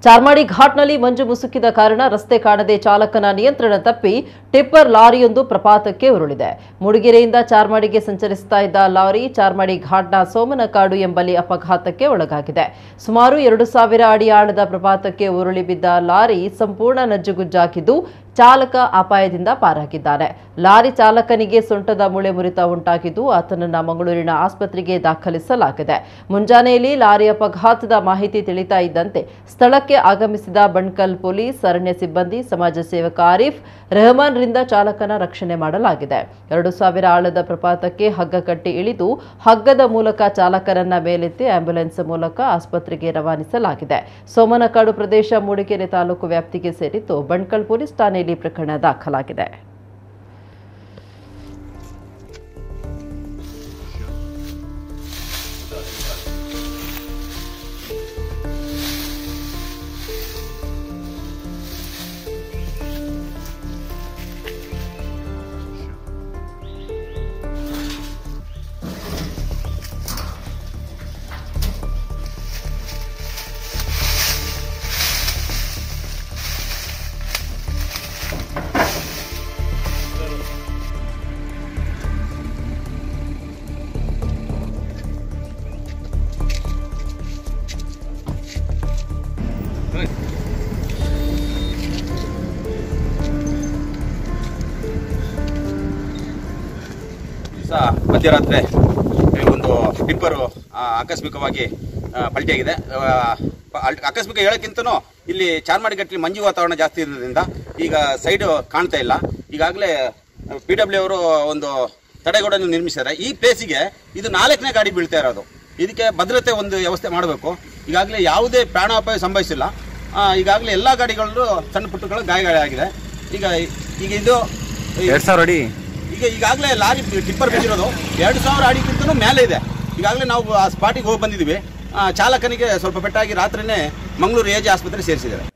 ಚಾರ್ಮಾಡಿ ಘಾಟ್ನಲ್ಲಿ ಮಂಜು ಮುಸುಕಿದ ಕಾರಣ ರಸ್ತೆ ಕಾಣದೆ ಚಾಲಕನ ನಿಯಂತ್ರಣ ತಪ್ಪಿ ಟಿಪ್ಪರ್ ಲಾರಿಯೊಂದು ಪ್ರಪಾತಕ್ಕೆ ಉರುಳಿದೆ ಮೂಡಿಗೆರೆಯಿಂದ ಚಾರ್ಮಾಡಿಗೆ ಸಂಚರಿಸುತ್ತಾ ಇದ್ದ ಲಾರಿ ಚಾರ್ಮಾಡಿ ಘಾಟ್ನ ಸೋಮನಕಾಡು ಎಂಬಲ್ಲಿ ಅಪಘಾತಕ್ಕೆ ಒಳಗಾಗಿದೆ ಸುಮಾರು ಎರಡು ಸಾವಿರ ಅಡಿ ಆಳದ ಪ್ರಪಾತಕ್ಕೆ ಉರುಳಿ ಬಿದ್ದ ಲಾರಿ ಸಂಪೂರ್ಣ ನಜ್ಜುಗುಜ್ಜಾಗಿದ್ದು ಚಾಲಕ ಅಪಾಯದಿಂದ ಪಾರಾಗಿದ್ದಾನೆ ಲಾರಿ ಚಾಲಕನಿಗೆ ಸೊಂಟದ ಮೂಳೆ ಮುರಿತ ಉಂಟಾಗಿದ್ದು ಆತನನ್ನ ಮಂಗಳೂರಿನ ಆಸ್ಪತ್ರೆಗೆ ದಾಖಲಿಸಲಾಗಿದೆ ಮುಂಜಾನೆಯಲ್ಲಿ ಲಾರಿ ಅಪಘಾತದ ಮಾಹಿತಿ ತಿಳಿತಾ ಇದ್ದಂತೆ ಸ್ಥಳಕ್ಕೆ ಆಗಮಿಸಿದ ಬಣ್ಕಲ್ ಪೊಲೀಸ್ ಅರಣ್ಯ ಸಿಬ್ಬಂದಿ ಸಮಾಜ ಸೇವಕ ಆರಿಫ್ ರೆಹಮಾನ್ರಿಂದ ಚಾಲಕನ ರಕ್ಷಣೆ ಮಾಡಲಾಗಿದೆ ಎರಡು ಸಾವಿರ ಆಳದ ಪ್ರಪಾತಕ್ಕೆ ಹಗ್ಗ ಕಟ್ಟಿ ಇಳಿದು ಹಗ್ಗದ ಮೂಲಕ ಚಾಲಕನನ್ನ ಮೇಲೆತ್ತಿ ಆಂಬ್ಯುಲೆನ್ಸ್ ಮೂಲಕ ಆಸ್ಪತ್ರೆಗೆ ರವಾನಿಸಲಾಗಿದೆ ಸೋಮನಕಾಡು ಪ್ರದೇಶ ಮೂಡಿಗೆರೆ ತಾಲೂಕು ವ್ಯಾಪ್ತಿಗೆ ಸೇರಿದ್ದು ಬಣ್ಕಲ್ ಪೊಲೀಸ್ ಠಾಣೆಯಲ್ಲಿ ಪ್ರಕರಣ ದಾಖಲಾಗಿದೆ ದಿವಸ ಮಧ್ಯರಾತ್ರಿ ಈ ಒಂದು ಟಿಪ್ಪರು ಆ, ಆಕಸ್ಮಿಕವಾಗಿ ಆ, ಪಲ್ಟಿಯಾಗಿದೆ ಆ, ಪ- ಅಲ್- ಆಕಸ್ಮಿಕ ಹೇಳೋಕ್ಕಿಂತನೂ ಇಲ್ಲಿ ಚಾರ್ಮಾಡಿ ಗಟ್ಟಲಿ ಮಂಜು ವಾತಾವರಣ ಜಾಸ್ತಿ ಇರೋದ್ರಿಂದ ಈಗ ಸೈಡ್ ಕಾಣ್ತಾ ಇಲ್ಲ ಈಗಾಗಲೇ ಪಿ ಡಬ್ಲ್ಯೂ ಅವರು ಒಂದು ತಡೆಗೋಡನ್ನು ನಿರ್ಮಿಸಿದ್ದಾರೆ ಈ ಪ್ಲೇಸಿಗೆ ಇದು ನಾಲ್ಕನೇ ಗಾಡಿ ಬೀಳ್ತಾ ಇರೋದು ಇದಕ್ಕೆ ಭದ್ರತೆ ಒಂದು ವ್ಯವಸ್ಥೆ ಮಾಡಬೇಕು ಈಗಾಗಲೇ ಯಾವುದೇ ಪ್ರಾಣಾಪಾಯ ಸಂಭವಿಸಿಲ್ಲ ಆ, ಈಗಾಗಲೇ ಎಲ್ಲ ಗಾಡಿಗಳಲ್ಲೂ ಸಣ್ಣ ಪುಟ್ಟಗಳು ಗಾಯಗಳಾಗಿದೆ ಈಗ ಈಗ ಇದು ಎರಡ್ ಸಾವಿರ ಅಡಿ ಈಗ ಈಗಾಗಲೇ ಲಾರಿ ಟಿಪ್ಪರ್ ಬಿದ್ದಿರೋದು ಎರಡು ಸಾವಿರ ಅಡಿಗಿಂತನೂ ಮೇಲೆ ಇದೆ ಈಗಾಗಲೇ ನಾವು ಆ ಸ್ಪಾಟಿಗೆ ಹೋಗಿ ಬಂದಿದ್ದೀವಿ ಆ, ಚಾಲಕನಿಗೆ ಸ್ವಲ್ಪ ಪೆಟ್ಟಾಗಿ ರಾತ್ರಿನೇ ಮಂಗಳೂರು ಎ ಜೆ ಆಸ್ಪತ್ರೆ ಸೇರಿಸಿದ್ದಾರೆ